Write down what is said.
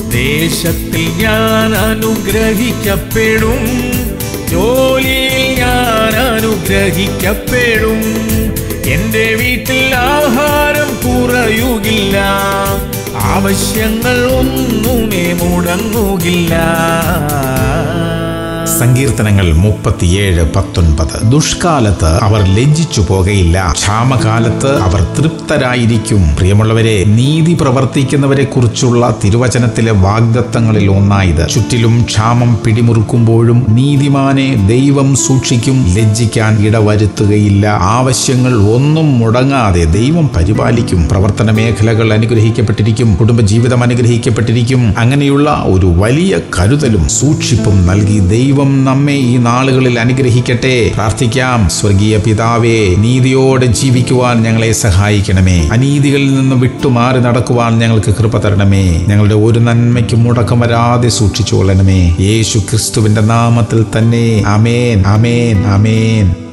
ദേശത്തിൽ ഞാൻ അനുഗ്രഹിക്കപ്പെടും ജോലിയിൽ ഞാൻ അനുഗ്രഹിക്കപ്പെടും എന്റെ വീട്ടിൽ ആഹാരം കുറയുകില്ല ആവശ്യങ്ങൾ ഒന്നുമേ മുടങ്ങുകില്ല സങ്കീർത്തനങ്ങൾ മുപ്പത്തിയേഴ് പത്തൊൻപത് ദുഷ്കാലത്ത് അവർ ലജ്ജിച്ചു പോകയില്ല ക്ഷാമകാലത്ത് അവർ തൃപ്തരായിരിക്കും പ്രിയമുള്ളവരെ നീതി പ്രവർത്തിക്കുന്നവരെ കുറിച്ചുള്ള തിരുവചനത്തിലെ വാഗ്ദത്തങ്ങളിൽ ഒന്നായത് ചുറ്റിലും ക്ഷാമം പിടിമുറുക്കുമ്പോഴും നീതിമാനെ ദൈവം സൂക്ഷിക്കും ലജ്ജിക്കാൻ ഇടവരുത്തുകയില്ല ആവശ്യങ്ങൾ ഒന്നും മുടങ്ങാതെ ദൈവം പരിപാലിക്കും പ്രവർത്തന മേഖലകൾ അനുഗ്രഹിക്കപ്പെട്ടിരിക്കും കുടുംബജീവിതം അനുഗ്രഹിക്കപ്പെട്ടിരിക്കും അങ്ങനെയുള്ള ഒരു വലിയ കരുതലും സൂക്ഷിപ്പും നൽകി ദൈവം നമ്മെ ഈ നാളുകളിൽ അനുഗ്രഹിക്കട്ടെ പ്രാർത്ഥിക്കാം സ്വർഗീയ പിതാവേ നീതിയോടെ ജീവിക്കുവാൻ ഞങ്ങളെ സഹായിക്കണമേ അനീതികളിൽ നിന്ന് വിട്ടുമാറി നടക്കുവാൻ ഞങ്ങൾക്ക് കൃപ തരണമേ ഞങ്ങളുടെ ഒരു നന്മയ്ക്കും മുടക്കം വരാതെ സൂക്ഷിച്ചുകൊള്ളണമേ യേശു ക്രിസ്തുവിന്റെ നാമത്തിൽ തന്നെ അമേൻ അമേൻ അമേൻ